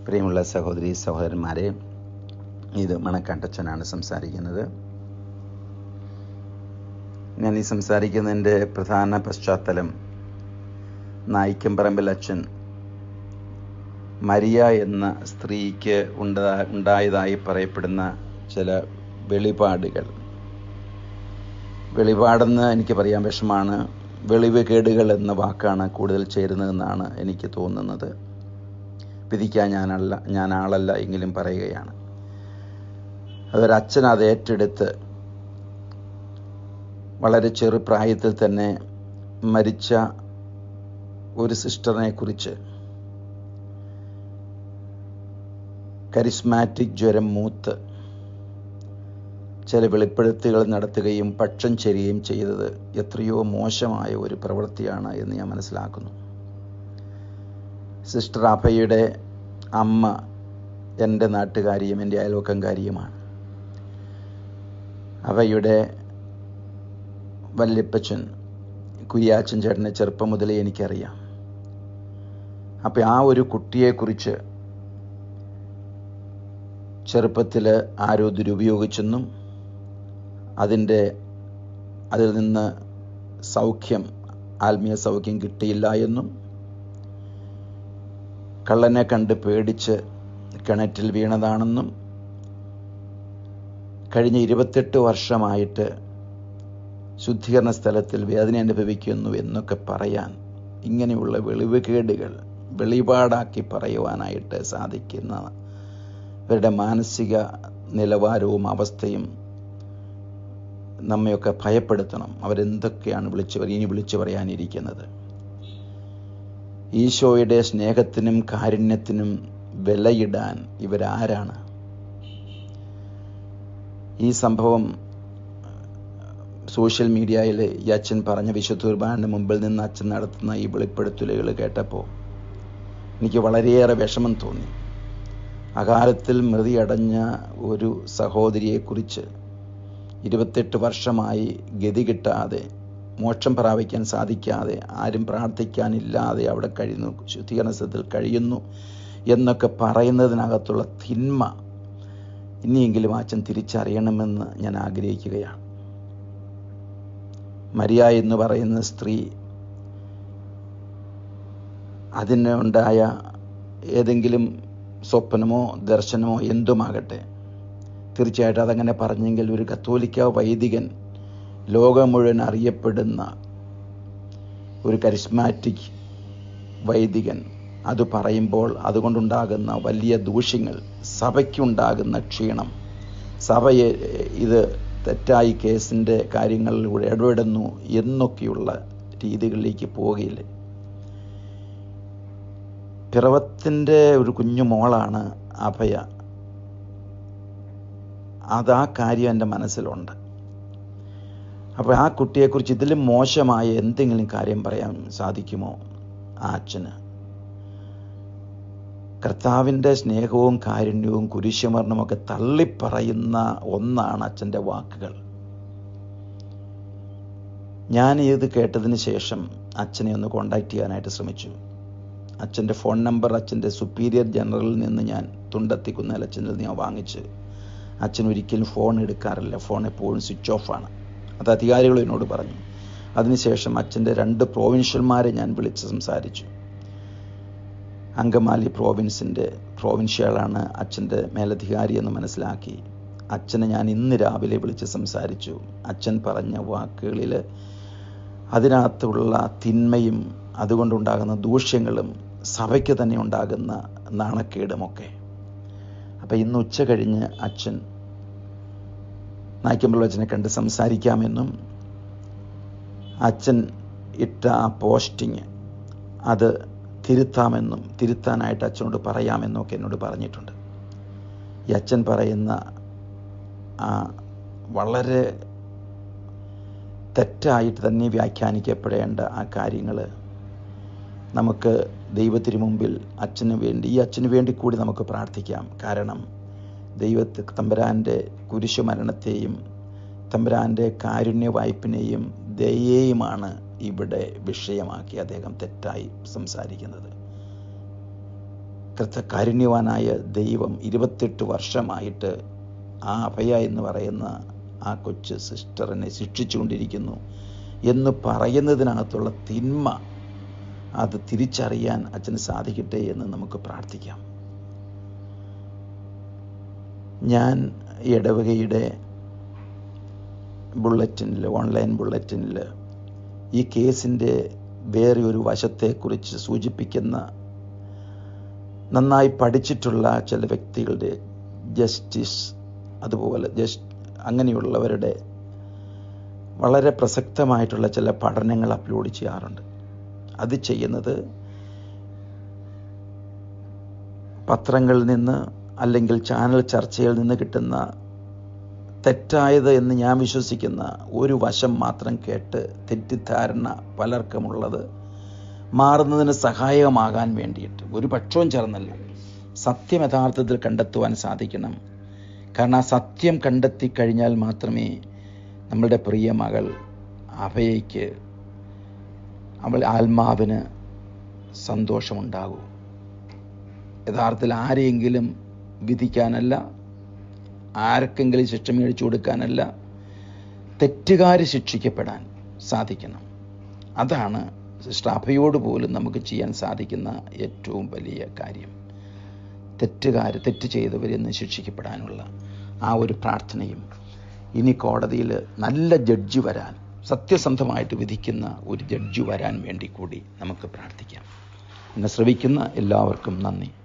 പ്രിയമുള്ള സഹോദരി സഹോദരന്മാരെ ഇത് മണക്കാട്ടച്ചനാണ് സംസാരിക്കുന്നത് ഞാൻ ഈ സംസാരിക്കുന്നതിൻ്റെ പ്രധാന പശ്ചാത്തലം നായിക്കമ്പറമ്പിൽ അച്ഛൻ മരിയ എന്ന സ്ത്രീക്ക് ഉണ്ടാ ഉണ്ടായതായി പറയപ്പെടുന്ന ചില വെളിപാടുകൾ വെളിപാടെന്ന് എനിക്ക് പറയാൻ വിഷമാണ് വെളിവ് കേടുകൾ എന്ന വാക്കാണ് കൂടുതൽ ചേരുന്നതെന്നാണ് എനിക്ക് തോന്നുന്നത് വിധിക്കാൻ ഞാനല്ല ഞാൻ ആളല്ല എങ്കിലും പറയുകയാണ് അതൊരച്ഛൻ അത് ഏറ്റെടുത്ത് വളരെ ചെറുപ്രായത്തിൽ തന്നെ മരിച്ച ഒരു സിസ്റ്ററിനെ കുറിച്ച് കരിസ്മാറ്റിക് ജ്വരം മൂത്ത് ചില വെളിപ്പെടുത്തുകൾ നടത്തുകയും പക്ഷം ചെരികയും ചെയ്തത് എത്രയോ മോശമായ ഒരു പ്രവൃത്തിയാണ് എന്ന് ഞാൻ മനസ്സിലാക്കുന്നു സിസ്റ്റർ അഭയുടെ അമ്മ എൻ്റെ നാട്ടുകാരിയും എൻ്റെ അയൽവക്കംകാരിയുമാണ് അവയുടെ വല്യപ്പച്ചൻ കുര്യാച്ചൻ ചേട്ടനെ ചെറുപ്പം മുതലേ എനിക്കറിയാം അപ്പം ആ ഒരു കുട്ടിയെക്കുറിച്ച് ചെറുപ്പത്തിൽ ആരോ ദുരുപയോഗിച്ചെന്നും അതിൻ്റെ അതിൽ നിന്ന് സൗഖ്യം ആത്മീയ സൗഖ്യം കിട്ടിയില്ല എന്നും കള്ളനെ കണ്ട് പേടിച്ച് കിണറ്റിൽ വീണതാണെന്നും കഴിഞ്ഞ ഇരുപത്തെട്ട് വർഷമായിട്ട് ശുദ്ധീകരണ സ്ഥലത്തിൽ വേദന അനുഭവിക്കുന്നു എന്നൊക്കെ പറയാൻ ഇങ്ങനെയുള്ള വെളിവുകേടുകൾ വെളിപാടാക്കി പറയുവാനായിട്ട് സാധിക്കുന്ന ഇവരുടെ മാനസിക നിലവാരവും അവസ്ഥയും നമ്മയൊക്കെ ഭയപ്പെടുത്തണം അവരെന്തൊക്കെയാണ് വിളിച്ചു ഇനി വിളിച്ചു പറയാനിരിക്കുന്നത് ഈശോയുടെ സ്നേഹത്തിനും കാരുണ്യത്തിനും വിലയിടാൻ ഇവരാരാണ് ഈ സംഭവം സോഷ്യൽ മീഡിയയിൽ ഈ അച്ഛൻ പറഞ്ഞ വിശുദ്ധ കുർബാനയുടെ മുമ്പിൽ നിന്ന് അച്ഛൻ നടത്തുന്ന ഈ വെളിപ്പെടുത്തലുകൾ കേട്ടപ്പോൾ എനിക്ക് വളരെയേറെ വിഷമം തോന്നി അകാലത്തിൽ മൃതിയടഞ്ഞ ഒരു സഹോദരിയെക്കുറിച്ച് ഇരുപത്തെട്ട് വർഷമായി ഗതി കിട്ടാതെ മോക്ഷം പ്രാപിക്കാൻ സാധിക്കാതെ ആരും പ്രാർത്ഥിക്കാനില്ലാതെ അവിടെ കഴിയുന്നു ശുദ്ധീകരണത്തിൽ കഴിയുന്നു എന്നൊക്കെ പറയുന്നതിനകത്തുള്ള തിന്മ ഇനിയെങ്കിലും അച്ഛൻ തിരിച്ചറിയണമെന്ന് ഞാൻ ആഗ്രഹിക്കുകയാണ് മരിയ എന്ന് പറയുന്ന സ്ത്രീ അതിനുണ്ടായ ഏതെങ്കിലും സ്വപ്നമോ ദർശനമോ എന്തുമാകട്ടെ തീർച്ചയായിട്ടും അതങ്ങനെ പറഞ്ഞെങ്കിൽ ഒരു കത്തോലിക്ക വൈദികൻ ലോകം മുഴുവൻ അറിയപ്പെടുന്ന ഒരു കരിസ്മാറ്റിക് വൈദികൻ അത് പറയുമ്പോൾ അതുകൊണ്ടുണ്ടാകുന്ന വലിയ ദൂഷ്യങ്ങൾ സഭയ്ക്കുണ്ടാകുന്ന ക്ഷീണം സഭയെ ഇത് തെറ്റായി കേസിൻ്റെ കാര്യങ്ങളിലൂടെ ഇടപെടുന്നു എന്നൊക്കെയുള്ള രീതികളിലേക്ക് പോവുകയില്ലേ പിറവത്തിൻ്റെ ഒരു കുഞ്ഞു മോളാണ് അഭയ അത് ആ കാര്യം എൻ്റെ മനസ്സിലുണ്ട് അപ്പോൾ ആ കുട്ടിയെക്കുറിച്ച് ഇതിലും മോശമായ എന്തെങ്കിലും കാര്യം പറയാൻ സാധിക്കുമോ ആ അച്ഛന് കർത്താവിൻ്റെ സ്നേഹവും കാരുണ്യവും കുരിശുമരണമൊക്കെ തള്ളിപ്പറയുന്ന ഒന്നാണ് അച്ഛൻ്റെ വാക്കുകൾ ഞാൻ ഇത് കേട്ടതിന് ശേഷം അച്ഛനെ ഒന്ന് കോണ്ടാക്ട് ചെയ്യാനായിട്ട് ശ്രമിച്ചു അച്ഛൻ്റെ ഫോൺ നമ്പർ അച്ഛൻ്റെ സുപ്പീരിയർ ജനറലിൽ നിന്ന് ഞാൻ തുണ്ടത്തിക്കുന്ന അച്ഛനിൽ നിന്ന് ഞാൻ വാങ്ങിച്ച് അച്ഛൻ ഒരിക്കലും ഫോൺ എടുക്കാറില്ല ഫോൺ എപ്പോഴും സ്വിച്ച് ഓഫാണ് അത് അധികാരികൾ എന്നോട് പറഞ്ഞു അതിനുശേഷം അച്ഛൻ്റെ രണ്ട് പ്രോവിൻഷ്യന്മാരെ ഞാൻ വിളിച്ച് സംസാരിച്ചു അങ്കമാലി പ്രോവിൻസിൻ്റെ പ്രോവിൻഷ്യലാണ് അച്ഛൻ്റെ മേലധികാരി എന്ന് മനസ്സിലാക്കി അച്ഛനെ ഞാൻ ഇന്ന് രാവിലെ വിളിച്ച് സംസാരിച്ചു അച്ഛൻ പറഞ്ഞ വാക്കുകളിൽ അതിനകത്തുള്ള തിന്മയും അതുകൊണ്ടുണ്ടാകുന്ന ദൂഷ്യങ്ങളും സഭയ്ക്ക് തന്നെ ഉണ്ടാകുന്ന നാണക്കേടുമൊക്കെ അപ്പം ഇന്ന് ഉച്ച കഴിഞ്ഞ് അച്ഛൻ നായ്ക്കമ്പള്ള അച്ഛനെ കണ്ട് സംസാരിക്കാമെന്നും അച്ഛൻ ഇട്ട ആ പോസ്റ്റിങ് അത് തിരുത്താമെന്നും തിരുത്താനായിട്ട് അച്ഛനോട് പറയാമെന്നും ഒക്കെ എന്നോട് പറഞ്ഞിട്ടുണ്ട് ഈ അച്ഛൻ പറയുന്ന ആ വളരെ തെറ്റായിട്ട് തന്നെ വ്യാഖ്യാനിക്കപ്പെടേണ്ട ആ കാര്യങ്ങൾ നമുക്ക് ദൈവത്തിന് മുമ്പിൽ അച്ഛന് വേണ്ടി ഈ അച്ഛന് വേണ്ടി കൂടി നമുക്ക് പ്രാർത്ഥിക്കാം കാരണം ദൈവത്തെ തമ്പുരാൻ്റെ കുരിശു മരണത്തെയും തമ്പുരാൻ്റെ കാരുണ്യ വായ്പിനെയും ദയേയുമാണ് ഇവിടെ വിഷയമാക്കി അദ്ദേഹം തെറ്റായി സംസാരിക്കുന്നത് കൃത കാരുണ്യവാനായ ദൈവം ഇരുപത്തെട്ട് വർഷമായിട്ട് ആ അഭയ എന്ന് പറയുന്ന ആ കൊച്ചു സിസ്റ്ററിനെ ശിക്ഷിച്ചുകൊണ്ടിരിക്കുന്നു എന്ന് പറയുന്നതിനകത്തുള്ള തിന്മ അത് തിരിച്ചറിയാൻ അച്ഛന് സാധിക്കട്ടെ എന്ന് നമുക്ക് പ്രാർത്ഥിക്കാം ഞാൻ ഇടവകയുടെ ബുള്ളറ്റിനിൽ ഓൺലൈൻ ബുള്ളറ്റിനിൽ ഈ കേസിൻ്റെ വേറെ ഒരു വശത്തെക്കുറിച്ച് സൂചിപ്പിക്കുന്ന നന്നായി പഠിച്ചിട്ടുള്ള ചില വ്യക്തികളുടെ ജസ്റ്റിസ് അതുപോലെ ജസ്റ്റ് അങ്ങനെയുള്ളവരുടെ വളരെ പ്രസക്തമായിട്ടുള്ള ചില പഠനങ്ങൾ അപ്ലോഡ് ചെയ്യാറുണ്ട് അത് ചെയ്യുന്നത് പത്രങ്ങളിൽ നിന്ന് അല്ലെങ്കിൽ ചാനൽ ചർച്ചയിൽ നിന്ന് കിട്ടുന്ന തെറ്റായത് എന്ന് ഞാൻ വിശ്വസിക്കുന്ന ഒരു വശം മാത്രം കേട്ട് തെറ്റിദ്ധാരണ പലർക്കുമുള്ളത് മാറുന്നതിന് സഹായകമാകാൻ വേണ്ടിയിട്ട് ഒരു പക്ഷവും ചേർന്നല്ല സത്യം യഥാർത്ഥത്തിൽ കണ്ടെത്തുവാൻ സാധിക്കണം കാരണം ആ സത്യം കണ്ടെത്തി കഴിഞ്ഞാൽ മാത്രമേ നമ്മളുടെ പ്രിയ മകൾ അഭയയ്ക്ക് അവൾ ആത്മാവിന് സന്തോഷമുണ്ടാകൂ യഥാർത്ഥത്തിൽ ആരെയെങ്കിലും വിധിക്കാനല്ല ആർക്കെങ്കിലും ശിക്ഷ മേടിച്ചു കൊടുക്കാനല്ല തെറ്റുകാർ ശിക്ഷിക്കപ്പെടാൻ സാധിക്കണം അതാണ് സിസ്റ്റർ അഭയോട് പോലും നമുക്ക് ചെയ്യാൻ സാധിക്കുന്ന ഏറ്റവും വലിയ കാര്യം തെറ്റുകാർ തെറ്റ് ചെയ്തവരെന്ന് ശിക്ഷിക്കപ്പെടാനുള്ള ആ ഒരു പ്രാർത്ഥനയും ഇനി കോടതിയിൽ നല്ല ജഡ്ജി വരാൻ സത്യസന്ധമായിട്ട് വിധിക്കുന്ന ഒരു ജഡ്ജി വരാൻ വേണ്ടി കൂടി നമുക്ക് പ്രാർത്ഥിക്കാം എന്നെ ശ്രവിക്കുന്ന എല്ലാവർക്കും നന്ദി